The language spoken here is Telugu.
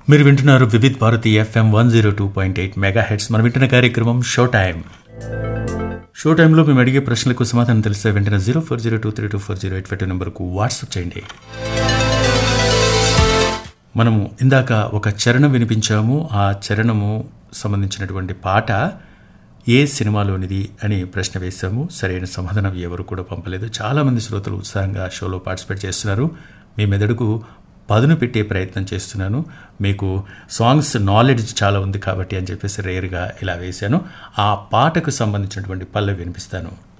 మీరు వింటున్నారు Vividh Bharati FM one zero two point eight megahertz మనం వింటున్న కార్యక్రమం షో టైం షో టైంలో మేము అడిగే ప్రశ్నలకు సమాధానం తెలిస్తే వెంటనే zero four zero two three two four zero eight five two నెంబర్కు వాట్సాప్ చేయండి మనము ఇందాక ఒక చరణం వినిపించాము ఆ చరణము సంబంధించినటువంటి పాట ఏ సినిమాలోనిది అని ప్రశ్న వేశాము సరైన సమాధానం ఎవరు కూడా పంపలేదు చాలామంది శ్రోతలు ఉత్సాహంగా షోలో పార్టిసిపేట్ చేస్తున్నారు మీ మెదడుకు పదును పెట్టే ప్రయత్నం చేస్తున్నాను మీకు సాంగ్స్ నాలెడ్జ్ చాలా ఉంది కాబట్టి అని చెప్పేసి రేర్గా ఇలా వేశాను ఆ పాటకు సంబంధించినటువంటి పల్లె వినిపిస్తాను